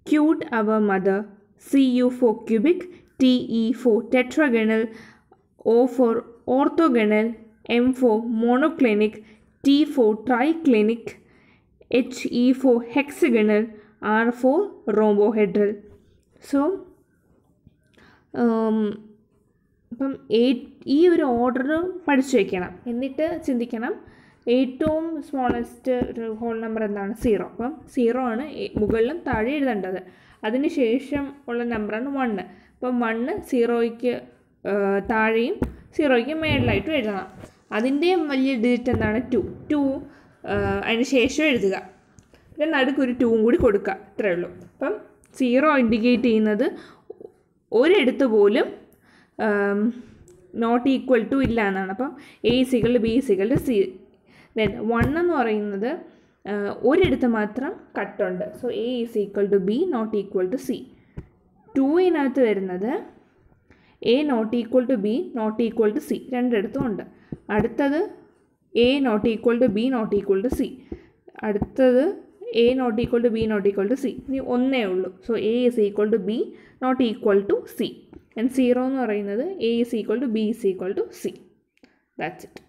cute our mother, CU for cubic, TE for tetragonal, O for orthogonal, M for monoclinic, T for triclinic, HE for hexagonal, R for rhombohedral. So, um, അപ്പം ഏ ഈ ഒരു order പഠിച്ചു വയ്ക്കണം എന്നിട്ട് ചിന്തിക്കണം ഏറ്റവും സ്മോളസ്റ്റ് ഒരു ഹോൾ നമ്പർ എന്താണ് സീറോ അപ്പം സീറോ ആണ് ഏ- മുകളിലും താഴെ എഴുതേണ്ടത് അതിന് ശേഷം ഉള്ള നമ്പറാണ് വണ്ണ് അപ്പം വണ്ണ് സീറോയ്ക്ക് താഴെയും സീറോയ്ക്ക് മേളിലായിട്ടും എഴുതണം അതിൻ്റെ വലിയ ഡിജിറ്റ് എന്താണ് ടു ടു അതിന് ശേഷം എഴുതുക പിന്നെ നടുക്ക് ഒരു ടൂവും കൂടി കൊടുക്കുക ഇത്രയേ ഉള്ളൂ അപ്പം സീറോ ഇൻഡിക്കേറ്റ് ചെയ്യുന്നത് ഒരിടത്ത് പോലും നോട്ട് ഈക്വൽ ടു ഇല്ല എന്നാണ് അപ്പം എ സികൾ ബി സികൾ സി ദെൻ വൺ എന്ന് പറയുന്നത് ആ, ഒരിടത്ത് മാത്രം കട്ടുണ്ട് so A is equal to B not equal to C ടൂവിനകത്ത് വരുന്നത് A not equal to B not equal to C രണ്ടിടത്തും ഉണ്ട് അടുത്തത് A not equal to B not equal to C അടുത്തത് A not equal to B not equal to C ഇനി ഒന്നേ ഉള്ളൂ so A is equal to B not equal to C and zero എന്ന് പറയുന്നത് A is equal to B is equal to C that's it